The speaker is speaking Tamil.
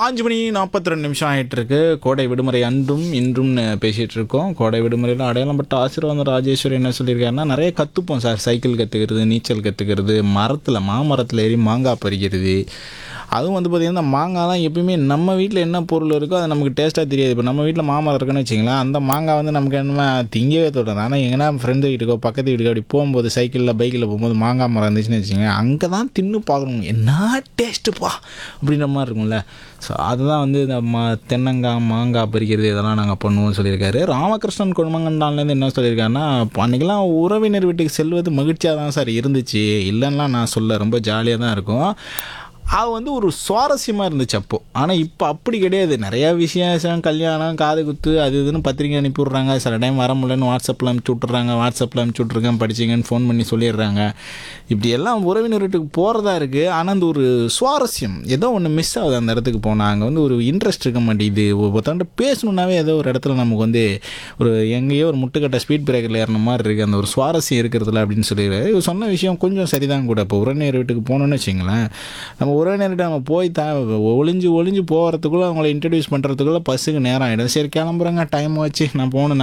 அஞ்சு மணி நாற்பத்தி ரெண்டு நிமிஷம் ஆகிட்டு இருக்கு கோடை விடுமுறை அன்றும் இன்றும்னு பேசிகிட்டு இருக்கோம் கோடை விடுமுறையில் அடையாளம் பட்ட ஆசீர்வாதம் ராஜேஸ்வரி என்ன சொல்லியிருக்காருன்னா நிறைய கற்றுப்போம் சார் சைக்கிள் கற்றுக்கிறது நீச்சல் கற்றுக்கிறது மரத்தில் மாமரத்தில் ஏறி மாங்காய் பறிக்கிறது அதுவும் வந்து பார்த்திங்கன்னா இந்த மாங்காய்லாம் எப்பயுமே நம்ம வீட்டில் என்ன பொருள் இருக்கோ அது நமக்கு டேஸ்ட்டாக தெரியாது இப்போ நம்ம வீட்டில் மாமரம் இருக்குன்னு வச்சிங்களேன் அந்த மாங்காய் வந்து நமக்கு என்னமா திங்கவே தோணும் ஆனால் எங்கன்னா ஃப்ரெண்டு வீட்டுக்கோ பக்கத்து வீட்டுக்கோ அப்படி போகும்போது சைக்கிளில் பைக்கில் போகும்போது மாங்காய் மரம் இருந்துச்சுன்னு வச்சுங்க அங்கே தான் தின்னு பார்க்கணும் என்ன டேஸ்ட்டுப்பா அப்படின்ற மாதிரி இருக்கும்ல ஸோ அதுதான் வந்து இந்த மா தென்னங்காய் மாங்காய் பறிக்கிறது இதெல்லாம் நாங்கள் பண்ணுவோம்னு சொல்லியிருக்காரு ராமகிருஷ்ணன் குடும்பங்கண்டான்லேருந்து என்ன சொல்லியிருக்காருன்னா அன்றைக்கெல்லாம் உறவினர் வீட்டுக்கு செல்வது மகிழ்ச்சியாக தான் சார் இருந்துச்சு இல்லைன்னா நான் சொல்ல ரொம்ப ஜாலியாக தான் இருக்கும் அது வந்து ஒரு சுவாரஸ்யமாக இருந்துச்சு அப்போது ஆனால் இப்போ அப்படி கிடையாது நிறையா விசேஷம் கல்யாணம் காது குத்து அது இதுன்னு பத்திரிக்கை அனுப்பி விட்றாங்க சில டைம் வர முடியலன்னு வாட்ஸ்அப்பில் அனுப்பிச்சி விட்றாங்க வாட்ஸ்அப்பில் அனுப்பிச்சி விட்ருக்கேன் படிச்சிங்கன்னு ஃபோன் பண்ணி சொல்லிடுறாங்க இப்படி எல்லாம் உறவினர் வீட்டுக்கு போகிறதா இருக்குது ஆனால் அந்த ஒரு சுவாரஸ்யம் ஏதோ ஒன்று மிஸ் ஆகுது அந்த இடத்துக்கு போனால் அங்கே வந்து ஒரு இன்ட்ரெஸ்ட் இருக்க மாட்டேங்குது ஒருத்தவன்ட்ட பேசணுன்னாவே ஏதோ ஒரு இடத்துல நமக்கு வந்து ஒரு எங்கேயோ ஒரு முட்டுக்கட்டை ஸ்பீட் பிரேக்கரில் ஏறின மாதிரி இருக்குது அந்த ஒரு சுவாரஸ்யம் இருக்கிறதுல அப்படின்னு சொல்லிடுறாரு இவர் சொன்ன விஷயம் கொஞ்சம் சரிதான் கூட இப்போ உறவினர் வீட்டுக்கு போகணுன்னு வச்சிங்களேன் நம்ம உறவினர்கிட்ட நம்ம போய் த ஒளிஞ்சு ஒளிஞ்சு போகிறதுக்குள்ளே அவங்கள இன்ட்ரடியூஸ் பண்ணுறதுக்குள்ளே பஸ்ஸுக்கு நேரம் ஆகிடும் சரி கிளம்புறேங்க டைம் வச்சு நான் போகணும்